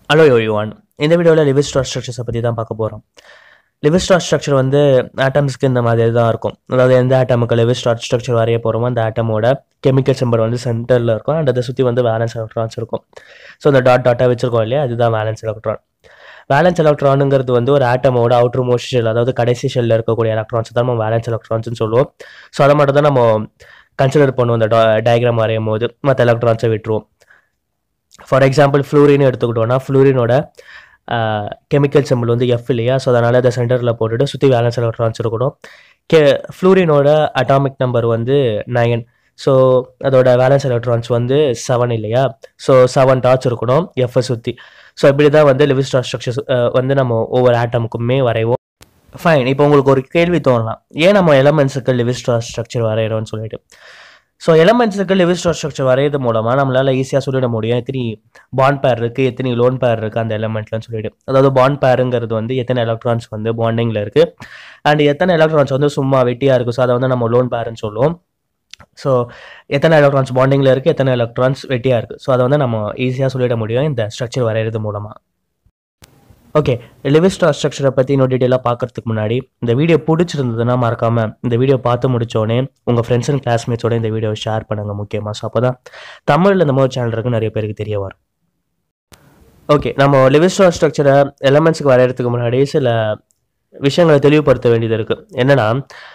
hello யோயுவான் இந்த வீடியோவில் Lewis star ஸ்ட்ரக்சர்ஸை பற்றி தான் பார்க்க போகிறோம் லிவிஸ் ஸ்டார் ஸ்ட்ரக்சர் வந்து ஆட்டம்ஸ்க்கு இந்த மாதிரி தான் இருக்கும் அதாவது எந்த ஆட்டமுக்கு லிவிஸ் ஸ்டார் ஸ்ட்ரக்சர் வரைய போகிறோமோ அந்த ஆட்டமோட கெமிக்கல் சிம்பர் வந்து சென்டரில் இருக்கும் அண்ட் அதை சுற்றி வந்து வேலன்ஸ் எலக்ட்ரான்ஸ் இருக்கும் ஸோ அந்த டாட் டாட்டாக வச்சிருக்கோம் இல்லையா அதுதான் வேலன்ஸ் எலக்ட்ரான் வேலன்ஸ் எலக்ட்ரானுங்கிறது வந்து ஒரு ஆட்டமோட அவுட்டர் மோஸ்ட் ஷெல் அதாவது கடைசி ஷெல்லில் இருக்கக்கூடிய எலக்ட்ரான்ஸ் தான் நம்ம வேலன்ஸ் எலக்ட்ரான்ஸ்னு சொல்லுவோம் ஸோ அதை மட்டும் தான் நம்ம கன்சிடர் பண்ணுவோம் அந்த டயக்ராம் வரையும் போது மற்ற எலக்ட்ரான்ஸை விட்டுருவோம் ஃபார் எக்ஸாம்பிள் ஃப்ளூரின் எடுத்துக்கிட்டோம்னா ஃப்ளூரினோட கெமிக்கல் சிம்பிள் வந்து எஃப் இல்லையா ஸோ அதனால் அதை சென்டரில் போட்டுட்டு சுற்றி வேலன்ஸ் எலக்ட்ரான்ஸ் இருக்கணும் கே ஃப்ளூரினோட அட்டாமிக் நம்பர் வந்து நயன் ஸோ அதோட வேலன்ஸ் எலக்ட்ரான்ஸ் வந்து செவன் இல்லையா ஸோ செவன் டாட்ஸ் இருக்கணும் எஃப்ஐ சுற்றி ஸோ இப்படி தான் வந்து லிவிஸ் ஸ்டார் ஸ்ட்ரக்சர்ஸ் வந்து நம்ம ஒவ்வொரு ஆட்டமுக்குமே வரைவோம் ஃபைன் இப்போ உங்களுக்கு ஒரு கேள்வி தோணலாம் ஏன் நம்ம எலமெண்ட்ஸுக்கு லிவிஸ் ஸ்டார் ஸ்ட்ரக்சர் வரைகிறோம்னு சொல்லிட்டு ஸோ எலமெண்ட்ஸுக்கு லிவிஸ் ஸ்டார் ஸ்ட்ரக்சர் வரைகிறது மூலமாக நம்மளால் ஈஸியாக சொல்லிட முடியும் எத்தனை பாண்ட் பேர் இருக்குது எத்தனை லோன் பேர் இருக்குது அந்த எலமெண்ட்லன்னு சொல்லிட்டு அதாவது பாண்ட் பேருங்கிறது வந்து எத்தனை எலக்ட்ரான்ஸ் வந்து பாண்டிங்கில் இருக்குது அண்ட் எத்தனை எலக்ட்ரான்ஸ் வந்து சும்மா வெட்டியாக இருக்குது ஸோ அதை வந்து நம்ம லோன் பேருன்னு சொல்லுவோம் ஸோ எத்தனை எலக்ட்ரான்ஸ் பாண்டிங்கில் இருக்குது எத்தனை எலக்ட்ரான்ஸ் வெட்டியாக இருக்குது ஸோ அதை வந்து நம்ம ஈஸியாக சொல்லிட முடியும் இந்த ஸ்ட்ரக்சர் வரைகிறது மூலமாக ஓகே லிவிஸ் ஸ்டார் ஸ்ட்ரக்சரை பற்றி இன்னும் டீட்டெயிலாக பார்க்கறதுக்கு முன்னாடி இந்த வீடியோ பிடிச்சிருந்ததுன்னா மறக்காமல் இந்த வீடியோ பார்த்து முடிச்சோடனே உங்கள் ஃப்ரெண்ட்ஸ் அண்ட் கிளாஸ்மேட்ஸோட இந்த வீடியோவை ஷேர் பண்ணுங்கள் முக்கியமாக ஸோ அப்போ தான் தமிழில் இந்த மாதிரி சேனல் இருக்கு நிறைய பேருக்கு தெரிய வரும் ஓகே நம்ம லிவிஸ் ஸ்டார் ஸ்ட்ரக்சரை எலமெண்ட்ஸுக்கு வரைகிறதுக்கு முன்னாடி சில விஷயங்களை தெளிவுபடுத்த வேண்டியது இருக்குது என்னென்னா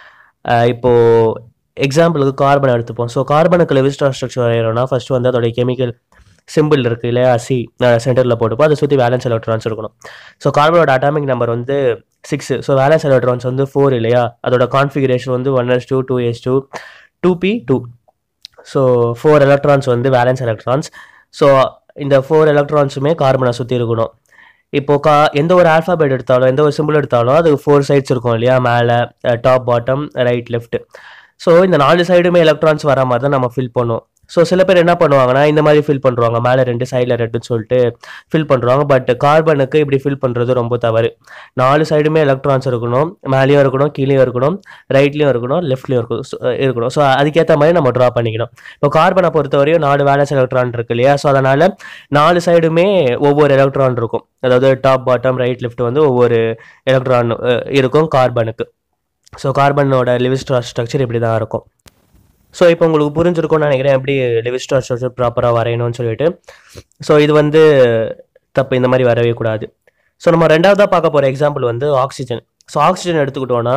இப்போது எக்ஸாம்பிளுக்கு கார்பன் எடுத்துப்போம் ஸோ கார்பனுக்கு லிவிஸ் ஸ்டார் ஸ்ட்ரக்சர் வரைகிறோம்னா ஃபஸ்ட்டு வந்து அதோடைய கெமிக்கல் சிம்பிள் இருக்குது இல்லையா சி சென்டரில் போட்டுப்போம் அதை சுற்றி வேலன்ஸ் எலக்ட்ரான்ஸ் இருக்கணும் ஸோ கார்பனோட அட்டாமிக் நம்பர் வந்து சிக்ஸ் ஸோ வேலன்ஸ் எலக்ட்ரான்ஸ் வந்து ஃபோர் இல்லையா அதோட கான்ஃபிகரேஷன் வந்து one S two two S two two P two so four electrons வந்து வேலன்ஸ் எலக்ட்ரான்ஸ் ஸோ இந்த ஃபோர் எலக்ட்ரான்ஸுமே கார்பனை சுற்றி இருக்கணும் இப்போ கா எந்த ஒரு ஆல்ஃபாபெட் எடுத்தாலும் எந்த ஒரு சிம்பிள் எடுத்தாலும் அது ஃபோர் சைட்ஸ் இருக்கும் இல்லையா மேலே top bottom right left so இந்த நாலு சைடுமே எலக்ட்ரான்ஸ் வர மாதிரி தான் நம்ம ஃபில் பண்ணுவோம் ஸோ சில பேர் என்ன பண்ணுவாங்கன்னா இந்த மாதிரி ஃபில் பண்ணுறாங்க மேலே ரெண்டு சைடில் ரெண்டுன்னு சொல்லிட்டு ஃபில் பண்ணுறாங்க பட் கார்பனுக்கு இப்படி ஃபில் பண்ணுறது ரொம்ப தவறு நாலு சைடுமே எலக்ட்ரான்ஸ் இருக்கணும் மேலேயும் இருக்கணும் கீழேயும் இருக்கணும் ரைட்லேயும் இருக்கணும் லெஃப்ட்லேயும் இருக்கணும் இருக்கணும் ஸோ அதுக்கேற்ற மாதிரி நம்ம ட்ரா பண்ணிக்கணும் இப்போ கார்பனை பொறுத்தவரையும் நாலு வேலன்ஸ் எலக்ட்ரான் இருக்கு இல்லையா ஸோ அதனால் நாலு சைடுமே ஒவ்வொரு எலக்ட்ரான் இருக்கும் அதாவது டாப் பாட்டம் ரைட் லெஃப்ட் வந்து ஒவ்வொரு எலக்ட்ரான் இருக்கும் கார்பனுக்கு ஸோ கார்பனோட லிவிஸ்டார் ஸ்ட்ரக்சர் இப்படி தான் இருக்கும் ஸோ இப்போ உங்களுக்கு புரிஞ்சிருக்கும்னு நினைக்கிறேன் எப்படி லிவிஸ்டார் ஸ்ட்ரக்சர் ப்ராப்பராக வரையணும்னு சொல்லிட்டு ஸோ இது வந்து தப்பு இந்த மாதிரி வரவே கூடாது ஸோ நம்ம ரெண்டாவதாக பார்க்க போகிற எக்ஸாம்பிள் வந்து ஆக்சிஜன் ஸோ ஆக்சிஜன் எடுத்துக்கிட்டோன்னா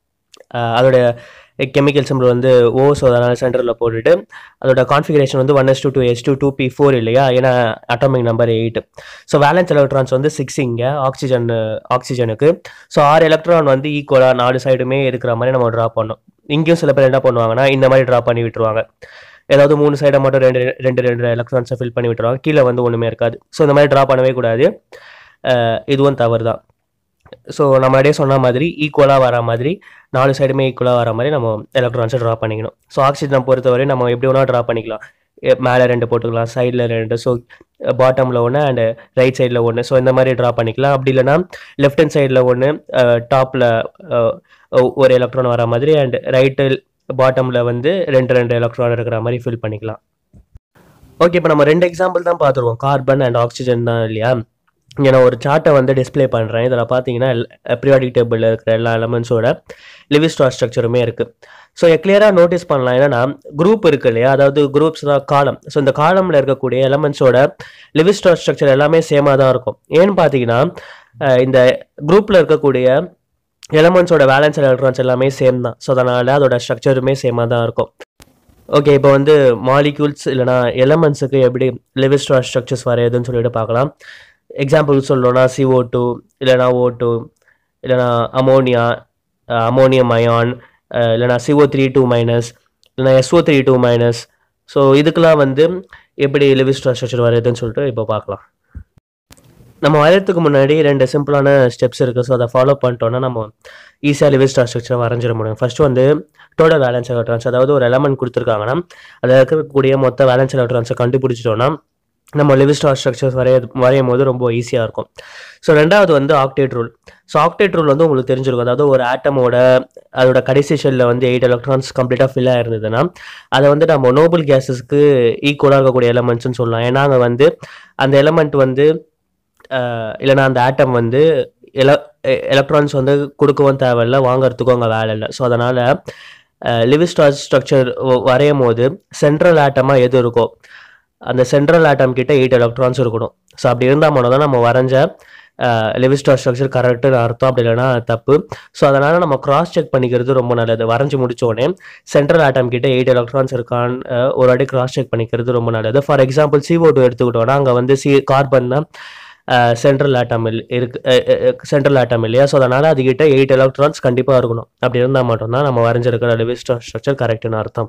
அதோட கெமிக்கல் சிம்பிள் வந்து ஓ ஸோ அதனால் சென்டரில் போட்டுட்டு அதோட கான்ஃபிகரேஷன் வந்து one S two two S two two P four இல்லையா ஏன்னா atomic number eight so valence electrons வந்து சிக்ஸ் இங்கே ஆக்சிஜன் ஆக்சிஜனுக்கு ஸோ ஆறு எலக்ட்ரான் வந்து ஈக்குவலாக நாலு சைடுமே இருக்கிற மாதிரி நம்ம ட்ரா பண்ணோம் இங்கேயும் சில பேர் என்ன பண்ணுவாங்கன்னா இந்த மாதிரி ட்ரா பண்ணி விட்டுருவாங்க ஏதாவது மூணு சைடை மட்டும் ரெண்டு ரெண்டு ரெண்டு எலக்ட்ரான்ஸை ஃபில் பண்ணி விட்டுருவாங்க கீழே வந்து ஒன்றுமே இருக்காது ஸோ இந்த மாதிரி ட்ரா பண்ணவே கூடாது இதுவும் தவறு தான் ஸோ நம்ம அப்படியே சொன்ன மாதிரி ஈக்குவலாக வர மாதிரி நாலு சைடுமே ஈக்குவலாக வர மாதிரி நம்ம எலக்ட்ரான்ஸை ட்ரா பண்ணிக்கணும் ஸோ ஆக்சிஜனை பொறுத்தவரை நம்ம எப்படி வேணால் ட்ரா பண்ணிக்கலாம் மேலே ரெண்டு போட்டுக்கலாம் சைடில் ரெண்டு ஸோ பாட்டமில் ஒன்று அண்டு ரைட் சைடில் ஒன்று ஸோ இந்த மாதிரி ட்ரா பண்ணிக்கலாம் அப்படி இல்லைனா லெஃப்ட் ஹேண்ட் சைடில் ஒன்று டாப்பில் ஒரு எலக்ட்ரான் வர மாதிரி அண்ட் ரைட்டு பாட்டமில் வந்து ரெண்டு ரெண்டு எலக்ட்ரான் இருக்கிற மாதிரி ஃபில் பண்ணிக்கலாம் ஓகே இப்போ நம்ம ரெண்டு எக்ஸாம்பிள் தான் பார்த்துருவோம் கார்பன் அண்ட் ஆக்சிஜன் தான் இல்லையா இங்கே நான் ஒரு சார்ட்டை வந்து டிஸ்பிளே பண்ணுறேன் இதில் பார்த்தீங்கன்னா ப்ரியாடிக் டேபிளில் இருக்கிற எல்லா எலமெண்ட்ஸோட லிவிஸ்டார் ஸ்ட்ரக்சருமே இருக்குது ஸோ கிளியராக நோட்டீஸ் பண்ணலாம் என்னன்னா குரூப் இருக்கு இல்லையா அதாவது குரூப்ஸ் தான் காலம் ஸோ இந்த காலமில் இருக்கக்கூடிய எலமெண்ட்ஸோட லிவிஸ்டார் ஸ்ட்ரக்சர் எல்லாமே சேமாக தான் இருக்கும் ஏன்னு பார்த்தீங்கன்னா இந்த குரூப்பில் இருக்கக்கூடிய எலமெண்ட்ஸோட வேலன்ஸ் எலக்ட்ரான்ஸ் எல்லாமே சேம் தான் ஸோ அதனால் அதோட ஸ்ட்ரக்சருமே சேமாக தான் இருக்கும் ஓகே இப்போ வந்து மாலிக்யூல்ஸ் இல்லைனா எலமெண்ட்ஸுக்கு எப்படி லிவிஸ்டார் ஸ்ட்ரக்சர்ஸ் வரையுதுன்னு சொல்லிட்டு பார்க்கலாம் எக்ஸாம்பிள் சொல்லணும்னா சிஓ டூ இல்லைனா ஓ டூ இல்லைனா அமோனியா அமோனியம் அயான் இல்லைனா சிஓ த்ரீ டூ மைனஸ் இல்லைனா S O three two minus so இதுக்கெலாம் வந்து எப்படி லிவிஸ்டார் ஸ்ட்ரக்சர் வரையுதுன்னு சொல்லிட்டு இப்போ பார்க்கலாம் நம்ம வரையறதுக்கு முன்னாடி ரெண்டு சிம்பிளான ஸ்டெப்ஸ் இருக்குது ஸோ அதை ஃபாலோ பண்ணிட்டோன்னா நம்ம ஈஸியாக லிவிஸ்டார் ஸ்ட்ரக்சர் வரைஞ்சிட முடியும் ஃபஸ்ட்டு வந்து டோட்டல் வேலன்ஸ் எலக்ட்ரான்ஸ் அதாவது ஒரு எலமெண்ட் கொடுத்துருக்காங்கன்னா அதில் இருக்கக்கூடிய மொத்த வேலன்ஸ் எலக்ட்ரான்ஸை கண்டுபிடிச்சிட்டோன்னா நம்ம லிவிஸ்டார் ஸ்ட்ரக்சர்ஸ் வரைய வரையும் போது ரொம்ப ஈஸியாக இருக்கும் ஸோ ரெண்டாவது வந்து octet rule so octet rule வந்து உங்களுக்கு தெரிஞ்சிருக்கும் அதாவது ஒரு ஆட்டமோட அதோட கடைசி ஷெல்லில் வந்து எயிட் எலக்ட்ரான்ஸ் கம்ப்ளீட்டாக ஃபில் ஆயிருந்ததுன்னா அதை வந்து நம்ம நோபல் கேஸஸ்க்கு ஈக்குவலாக இருக்கக்கூடிய எலமெண்ட்ஸ்னு சொல்லலாம் ஏன்னா அங்கே வந்து அந்த எலமெண்ட் வந்து இல்லைனா அந்த ஆட்டம் வந்து எல எலக்ட்ரான்ஸ் வந்து கொடுக்கவும் தேவையில்ல வாங்குறதுக்கும் அங்கே வேலை இல்லை ஸோ அதனால் லிவிஸ்டார் ஸ்ட்ரக்சர் வரையும் போது சென்ட்ரல் ஆட்டமாக எது இருக்கோ அந்த சென்ட்ரல் ஆட்டம் கிட்ட எயிட் எலக்ட்ரான்ஸ் இருக்கணும் ஸோ அப்படி இருந்தால் மட்டும் தான் நம்ம வரைஞ்ச லிவிஸ்டார் ஸ்ட்ரக்சர் கரெக்டுன்னு அர்த்தம் அப்படி இல்லைன்னா தப்பு ஸோ அதனால் நம்ம கிராஸ் செக் பண்ணிக்கிறது ரொம்ப நல்லது வரைஞ்சி முடிச்ச உடனே சென்ட்ரல் ஆட்டம் கிட்ட எயிட் எலக்ட்ரான்ஸ் இருக்கான்னு அஹ், ஒரு வாட்டி கிராஸ் செக் பண்ணிக்கிறது ரொம்ப நல்லது ஃபார் எக்ஸாம்பிள் CO2 டூ எடுத்துக்கிட்டோம்னா அங்கே வந்து சி கார்பன் தான் சென்ட்ரல் ஆட்டம் இருக்கு சென்ட்ரல் ஆட்டம் இல்லையா ஸோ அதனால் அதுக்கிட்ட எயிட் எலக்ட்ரான்ஸ் கண்டிப்பாக இருக்கணும் அப்படி இருந்தால் மட்டும்தான் நம்ம வரைஞ்சிருக்கிற லிவிஸ்டார் ஸ்ட்ரக்சர் கரெக்டுன்னு அர்த்தம்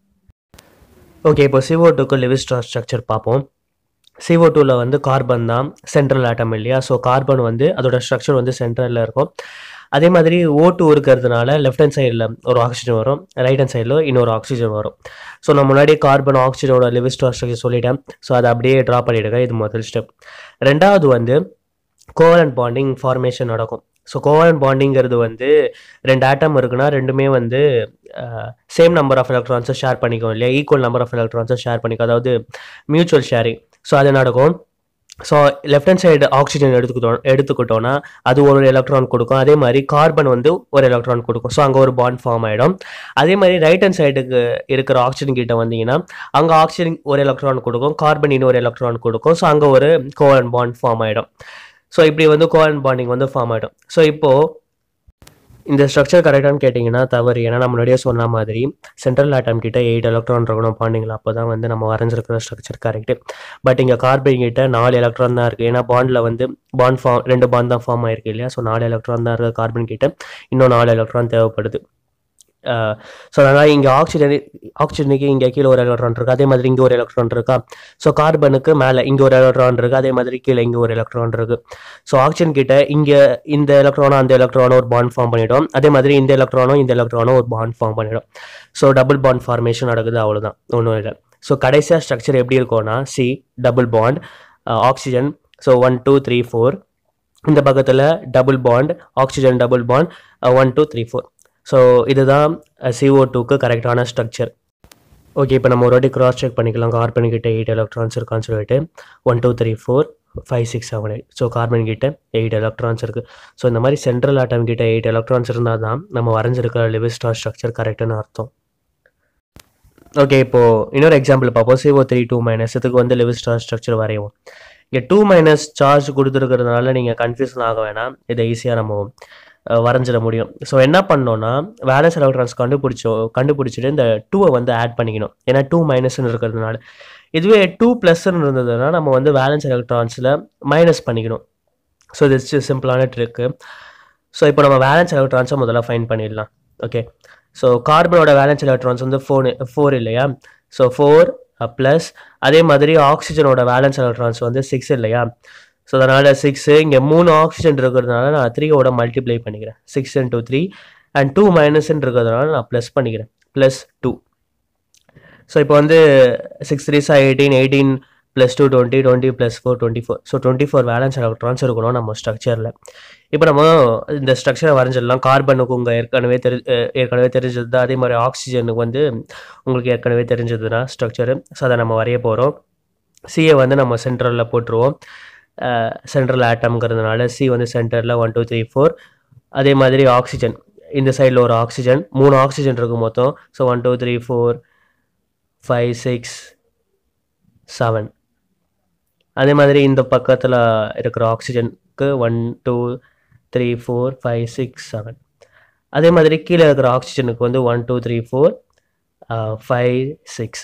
ஓகே இப்போ CO2 டூக்கு லிவிஸ்டார் ஸ்ட்ரக்சர் பார்ப்போம் CO2 டூவில் வந்து கார்பன் தான் சென்ட்ரல் ஆட்டம் இல்லையா ஸோ கார்பன் வந்து அதோட ஸ்ட்ரக்சர் வந்து சென்ட்ரலில் இருக்கும் அதே மாதிரி ஓ டூ இருக்கிறதுனால லெஃப்ட் ஹேண்ட் சைடில் ஒரு ஆக்சிஜன் வரும் ரைட் ஹேண்ட் சைடில் இன்னொரு ஆக்சிஜன் வரும் ஸோ நான் முன்னாடி கார்பன் ஆக்சிஜனோட லிவிஸ்டார் ஸ்ட்ரக்சர் சொல்லிட்டேன் ஸோ அதை அப்படியே ட்ரா பண்ணிவிடுங்க இது முதல் ஸ்டெப் ரெண்டாவது வந்து கோவலண்ட் பாண்டிங் ஃபார்மேஷன் நடக்கும் ஸோ கோவலண்ட் பாண்டிங்கிறது வந்து ரெண்டு ஆட்டம் இருக்குன்னா ரெண்டுமே வந்து சேம் நம்பர் ஆஃப் எலக்ட்ரான்ஸை ஷேர் பண்ணிக்கும் இல்லையா ஈக்குவல் நம்பர் ஆஃப் எலக்ட்ரான்ஸை ஷேர் பண்ணிக்கும் அதாவது மியூச்சுவல் ஷேரிங் ஸோ அது நடக்கும் so left hand side oxygen எடுத்துக்கிட்டோம் எடுத்துக்கிட்டோன்னா அது ஒரு எலக்ட்ரான் கொடுக்கும் அதே மாதிரி கார்பன் வந்து ஒரு எலக்ட்ரான் கொடுக்கும் ஸோ அங்கே ஒரு பாண்ட் ஃபார்ம் ஆகிடும் அதே மாதிரி ரைட் ஹேண்ட் சைடுக்கு இருக்கிற ஆக்சிஜன் கிட்ட வந்தீங்கன்னா அங்கே ஆக்சிஜன் ஒரு எலக்ட்ரான் கொடுக்கும் கார்பன் இன்னொரு எலக்ட்ரான் கொடுக்கும் ஸோ அங்கே ஒரு கோவலன் பாண்ட் ஃபார்ம் ஆகிடும் ஸோ இப்படி வந்து கோவலன் பாண்டிங் வந்து ஃபார்ம் ஆகிடும் ஸோ இப்போது இந்த ஸ்ட்ரக்சர் கரெக்டானு கேட்டிங்கன்னா தவறு ஏன்னா நம்ம முன்னாடியே சொன்ன மாதிரி சென்ட்ரல் ஆட்டம் கிட்ட எயிட் எலக்ட்ரான் இருக்கணும் பாண்டிங்கில் அப்போ தான் வந்து நம்ம வரைஞ்சிருக்கிற ஸ்ட்ரக்சர் கரெக்டு பட் இங்கே கார்பன் கிட்ட நாலு எலக்ட்ரான் தான் இருக்குது ஏன்னா பாண்டில் வந்து பாண்ட் ஃபார்ம் ரெண்டு பாண்ட் தான் ஃபார்ம் ஆயிருக்கு இல்லையா ஸோ நாலு எலக்ட்ரான் தான் இருக்குது கார்பன் கிட்ட இன்னும் நாலு எலக்ட்ரான் தேவைப்படுது ஸோ அதனால் இங்கே ஆக்சிஜன் ஆக்சிஜனுக்கு இங்கே கீழே ஒரு எலக்ட்ரான் இருக்குது அதே மாதிரி இங்கே ஒரு எலக்ட்ரான் இருக்கா ஸோ கார்பனுக்கு மேலே இங்கே ஒரு எலக்ட்ரான் இருக்குது அதே மாதிரி கீழே இங்கே ஒரு எலக்ட்ரான் இருக்குது ஸோ ஆக்சிஜன் கிட்ட இங்கே இந்த எலக்ட்ரானும் அந்த எலக்ட்ரானும் ஒரு பாண்ட் ஃபார்ம் பண்ணிடும் அதே மாதிரி இந்த எலக்ட்ரானும் இந்த எலக்ட்ரானும் ஒரு பாண்ட் ஃபார்ம் பண்ணிடும் ஸோ டபுள் பாண்ட் ஃபார்மேஷன் நடக்குது அவ்வளோதான் ஒன்றும் இல்லை ஸோ கடைசியாக ஸ்ட்ரக்சர் எப்படி இருக்கும்னா C double bond oxygen so one two three four இந்த பக்கத்தில் double bond oxygen double bond one two three four so இதுதான் CO2 டூக்கு கரெக்டான ஸ்ட்ரக்சர் ஓகே இப்போ நம்ம ஒரு வாட்டி கிராஸ் செக் பண்ணிக்கலாம் கார்பன் கிட்ட எயிட் எலக்ட்ரான்ஸ் இருக்கான்னு சொல்லிட்டு one two three four five six seven eight so carbon கிட்ட எயிட் எலக்ட்ரான்ஸ் இருக்குது ஸோ இந்த மாதிரி சென்ட்ரல் ஆட்டம் கிட்ட எயிட் எலக்ட்ரான்ஸ் இருந்தால் தான் நம்ம வரைஞ்சிருக்கிற லிவிஸ்டார் ஸ்ட்ரக்சர் கரெக்டுன்னு அர்த்தம் ஓகே இப்போது இன்னொரு எக்ஸாம்பிள் பார்ப்போம் CO த்ரீ டூ மைனஸ் இதுக்கு வந்து லிவிஸ்டார் ஸ்ட்ரக்சர் வரையும் இங்கே டூ மைனஸ் சார்ஜ் கொடுத்துருக்கிறதுனால நீங்கள் கன்ஃபியூஷன் ஆக வேணாம் இதை ஈஸியாக நம்ம அஹ், வரைஞ்சிட முடியும் ஸோ என்ன பண்ணோன்னா வேலன்ஸ் எலக்ட்ரான்ஸ் கண்டுபிடிச்சோ கண்டுபிடிச்சிட்டு இந்த டூவை வந்து ஆட் பண்ணிக்கணும் ஏன்னா டூ மைனஸ்னு இருக்கிறதுனால இதுவே டூ ப்ளஸ்ன்னு இருந்ததுன்னா நம்ம வந்து வேலன்ஸ் எலக்ட்ரான்ஸில் மைனஸ் பண்ணிக்கணும் ஸோ இது சிம்பிளான ட்ரிக்கு ஸோ இப்போ நம்ம வேலன்ஸ் எலக்ட்ரான்ஸை முதல்ல ஃபைன் பண்ணிடலாம் ஓகே ஸோ கார்பனோட வேலன்ஸ் எலக்ட்ரான்ஸ் வந்து ஃபோர் ஃபோர் இல்லையா ஸோ ஃபோர் ப்ளஸ் அதே மாதிரி ஆக்சிஜனோட வேலன்ஸ் எலக்ட்ரான்ஸ் வந்து சிக்ஸ் இல்லையா ஸோ அதனால் சிக்ஸு இங்கே மூணு ஆக்சிஜன் இருக்கிறதுனால நான் த்ரீயோட மல்டிப்ளை பண்ணிக்கிறேன் six into three and two மைனஸ்ன்னு இருக்கிறதுனால நான் ப்ளஸ் பண்ணிக்கிறேன் ப்ளஸ் டூ ஸோ இப்போ வந்து சிக்ஸ் த்ரீ சா eighteen eighteen plus two twenty twenty plus four twenty four so twenty four valence electrons இருக்கணும் நம்ம ஸ்ட்ரக்சரில் இப்போ நம்ம இந்த ஸ்ட்ரக்சரை வரைஞ்சிடலாம் கார்பனுக்கு உங்கள் ஏற்கனவே தெரி அஹ் ஏற்கனவே தெரிஞ்சது தான் அதே மாதிரி ஆக்சிஜனுக்கு வந்து உங்களுக்கு ஏற்கனவே தெரிஞ்சதுன்னா ஸ்ட்ரக்சரு ஸோ அதை நம்ம வரைய போகிறோம் சியை வந்து நம்ம சென்ட்ரலில் போட்டுருவோம் சென்ட்ரல் ஆட்டம்ங்கிறதுனால சி வந்து சென்டரில் ஒன் டூ த்ரீ ஃபோர் அதே மாதிரி ஆக்சிஜன் இந்த சைடில் ஒரு ஆக்சிஜன் மூணு ஆக்சிஜன் இருக்கும் மொத்தம் so one two three four five six seven அதே மாதிரி இந்த பக்கத்தில் இருக்கிற ஆக்சிஜனுக்கு one two three four five six seven அதே மாதிரி கீழே இருக்கிற ஆக்சிஜனுக்கு வந்து one two three four five six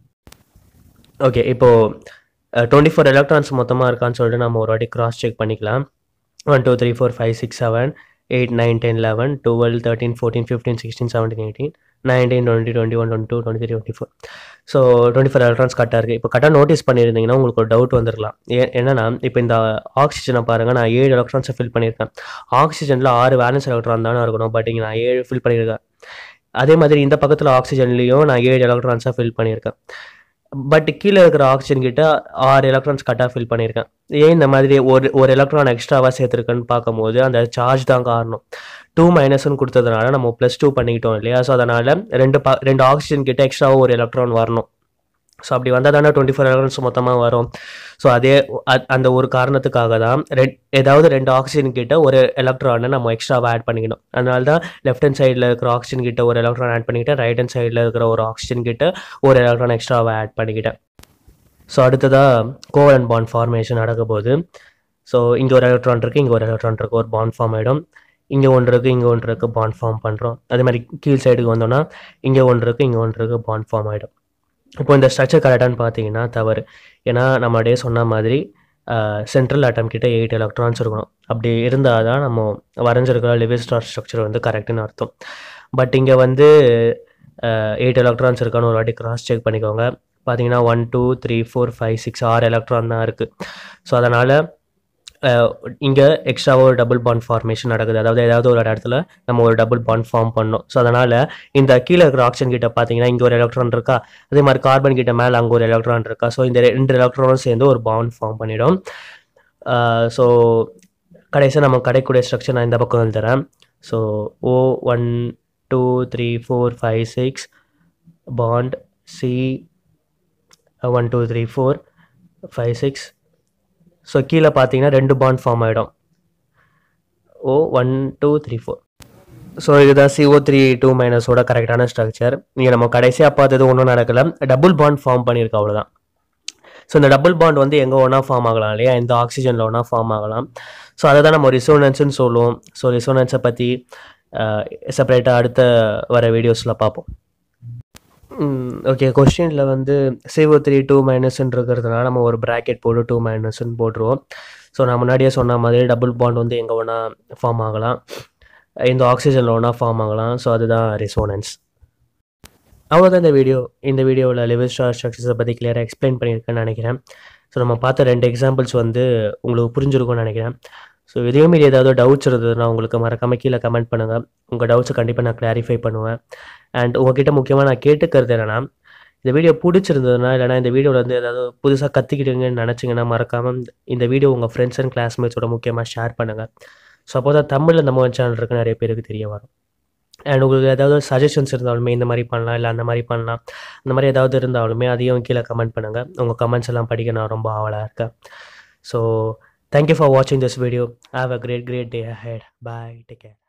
okay இப்போது டுவெண்ட்டி ஃபோர் எலக்ட்ரான்ஸ் மொத்தமாக இருக்கான்னு சொல்லிட்டு நம்ம ஒரு வாட்டி கிராஸ் செக் பண்ணிக்கலாம் one two three four five six seven eight nine ten eleven twelve thirteen fourteen fifteen sixteen seventeen eighteen nineteen twenty twenty one twenty two twenty three twenty four so twenty four electrons கரெக்டாக இருக்குது இப்போ கரெக்டாக notice பண்ணியிருந்தீங்கன்னா உங்களுக்கு ஒரு doubt வந்துருக்கலாம் ஏ என்னன்னா இப்போ இந்த ஆக்சிஜனை பாருங்கள் நான் ஏழு எலக்ட்ரான்ஸை ஃபில் பண்ணியிருக்கேன் ஆக்சிஜனில் ஆறு வேலன்ஸ் எலக்ட்ரான் தானே இருக்கணும் பட் இங்கே நான் ஏழு ஃபில் பண்ணியிருக்கேன் அதே மாதிரி இந்த பக்கத்தில் ஆக்சிஜன்லேயும் நான் ஏழு எலக்ட்ரான்ஸாக ஃபில் பண்ணியிருக்கேன் பட் கீழே இருக்கிற ஆக்சிஜன் கிட்ட ஆறு எலக்ட்ரான்ஸ் கட்டாக ஃபில் பண்ணியிருக்கேன் ஏன் இந்த மாதிரி ஒரு ஒரு எலக்ட்ரான் எக்ஸ்ட்ராவாக சேர்த்துருக்குன்னு பார்க்கும்போது அந்த சார்ஜ் தான் காரணம் டூ மைனஸ்னு கொடுத்ததுனால நம்ம ப்ளஸ் டூ பண்ணிக்கிட்டோம் இல்லையா ஸோ அதனால் ரெண்டு பா ரெண்டு ஆக்சிஜன் கிட்ட எக்ஸ்ட்ராவாக ஒரு எலக்ட்ரான் வரணும் ஸோ அப்படி வந்தால் தானே டுவெண்ட்டி ஃபோர் எலக்ட்ரான்ஸ் மொத்தமாக வரும் ஸோ அதே அ- அந்த ஒரு காரணத்துக்காக தான் ரெட் ஏதாவது ரெண்டு ஆக்சிஜன் கிட்ட ஒரு எலக்ட்ரானை நம்ம எக்ஸ்ட்ராவாக ஆட் பண்ணிக்கணும் அதனால தான் லெஃப்ட் ஹேண்ட் சைடில் இருக்கிற ஆக்சிஜன் கிட்ட ஒரு எலக்ட்ரான் ஆட் பண்ணிக்கிட்டேன் ரைட் ஹேண்ட் சைடில் இருக்கிற ஒரு ஆக்சிஜன் கிட்ட ஒரு எலக்ட்ரான் எக்ஸ்ட்ராவாக ஆட் பண்ணிக்கிட்டேன் ஸோ அடுத்ததாக கோவலன் பாண்ட் ஃபார்மேஷன் நடக்க போகுது ஸோ இங்கே ஒரு எலக்ட்ரான் இருக்குது இங்கே ஒரு எலக்ட்ரான் இருக்குது ஒரு பாண்ட் ஃபார்ம் ஆகிடும் இங்கே ஒன்று இருக்குது இங்கே ஒன்று இருக்குது பாண்ட் ஃபார்ம் பண்ணுறோம் அதே மாதிரி கீழ் சைடுக்கு வந்தோம்னா இங்கே ஒன்று இருக்குது இங்கே ஒன்று இருக்குது பாண்ட் ஃபார்ம் ஆகிடும் இப்போ இந்த ஸ்ட்ரக்சர் கரெக்டானு பார்த்தீங்கன்னா தவறு ஏன்னா நம்ம அப்படியே சொன்ன மாதிரி சென்ட்ரல் ஆட்டம் கிட்ட எயிட் எலக்ட்ரான்ஸ் இருக்கணும் அப்படி இருந்தால் தான் நம்ம வரைஞ்சிருக்கிற லிவிஸ் ஸ்டார் ஸ்ட்ரக்சர் வந்து கரெக்டுன்னு அர்த்தம் பட் இங்கே வந்து எயிட் எலக்ட்ரான்ஸ் இருக்கான்னு ஒரு வாட்டி கிராஸ் செக் பண்ணிக்கோங்க பார்த்தீங்கன்னா one two three four five six ஆறு எலக்ட்ரான் தான் இருக்குது ஸோ அதனால் இங்கே எக்ஸ்ட்ராவாக ஒரு டபுள் பாண்ட் ஃபார்மேஷன் நடக்குது அதாவது ஏதாவது ஒரு இடத்துல நம்ம ஒரு டபுள் பாண்ட் ஃபார்ம் பண்ணோம் ஸோ அதனால் இந்த கீழே இருக்கிற ஆக்சிஜன் கிட்ட பார்த்தீங்கன்னா இங்கே ஒரு எலக்ட்ரான் இருக்கா அதே மாதிரி கார்பன் கிட்ட மேலே அங்கே ஒரு எலக்ட்ரான் இருக்கா ஸோ இந்த ரெண்டு எலக்ட்ரானும் சேர்ந்து ஒரு பாண்ட் ஃபார்ம் பண்ணிடும் ஸோ கடைசியாக நம்ம கிடைக்கக்கூடிய ஸ்ட்ரக்சர் நான் இந்த பக்கம் எழுதுறேன் so O one two three four five six bond C one two three four five six so கீழே பார்த்தீங்கன்னா ரெண்டு பாண்ட் ஃபார்ம் ஆகிடும் O one two three four so இதுதான் CO3 த்ரீ டூ மைனஸோட கரெக்டான ஸ்ட்ரக்சர் நீங்கள் நம்ம கடைசியாக பார்த்தது ஒன்றும் நடக்கல டபுள் பாண்ட் ஃபார்ம் பண்ணியிருக்கு அவ்வளோதான் ஸோ இந்த டபுள் பாண்ட் வந்து எங்கே ஒன்றா ஃபார்ம் ஆகலாம் இல்லையா இந்த ஆக்சிஜனில் ஒன்றா ஃபார்ம் ஆகலாம் ஸோ அதை தான் நம்ம ரிசோனன்ஸ்னு சொல்லுவோம் ஸோ ரிசோனன்ஸை பற்றி செப்பரேட்டாக அடுத்த வர வீடியோஸில் பார்ப்போம் ஓகே கொஸ்டினில் வந்து CO3 த்ரீ டூ மைனஸ்ன்னு இருக்கிறதுனால நம்ம ஒரு ப்ராக்கெட் போட்டு டூ மைனஸ்ன்னு போட்டுருவோம் ஸோ நான் முன்னாடியே சொன்ன மாதிரி டபுள் பாண்ட் வந்து எங்கே ஒன்றா ஃபார்ம் ஆகலாம் இந்த ஆக்சிஜனில் ஒன்றா ஃபார்ம் ஆகலாம் ஸோ அதுதான் ரிசோனன்ஸ் அவ்வளோதான் இந்த வீடியோ இந்த வீடியோவில் லிவர் ஸ்டார் ஸ்ட்ரக்சர்ஸை பற்றி கிளியராக எக்ஸ்பிளைன் பண்ணியிருக்கேன்னு நினைக்கிறேன் ஸோ நம்ம பார்த்த ரெண்டு எக்ஸாம்பிள்ஸ் வந்து உங்களுக்கு புரிஞ்சிருக்கும்னு நினைக்கிறேன் ஸோ இதே மீறி ஏதாவது டவுட்ஸ் இருந்ததுன்னா உங்களுக்கு மறக்காம கீழே கமெண்ட் பண்ணுங்கள் உங்கள் டவுட்ஸை கண்டிப்பாக நான் கிளாரிஃபை பண்ணுவேன் அண்ட் உங்ககிட்ட முக்கியமாக நான் கேட்டுக்கிறது என்னென்னா இந்த வீடியோ பிடிச்சிருந்ததுன்னா இல்லைனா இந்த வீடியோவில் வந்து ஏதாவது புதுசாக கற்றுக்கிட்டுங்கன்னு நினச்சிங்கன்னா மறக்காமல் இந்த வீடியோ உங்கள் ஃப்ரெண்ட்ஸ் அண்ட் கிளாஸ்மேட்ஸோட முக்கியமாக ஷேர் பண்ணுங்கள் ஸோ அப்போ தான் தமிழில் நம்ம சேனல் இருக்கு நிறைய பேருக்கு தெரிய வரும் அண்ட் உங்களுக்கு ஏதாவது சஜஷன்ஸ் இருந்தாலுமே இந்த மாதிரி பண்ணலாம் இல்லை அந்த மாதிரி பண்ணலாம் அந்த மாதிரி ஏதாவது இருந்தாலுமே அதையும் கீழே கமெண்ட் பண்ணுங்கள் உங்கள் கமெண்ட்ஸ் எல்லாம் படிக்க நான் ரொம்ப ஆவலாக இருக்கேன் ஸோ தேங்க்யூ ஃபார் வாட்சிங் this video have a great great day ஹெட் பாய் டேக் கேர்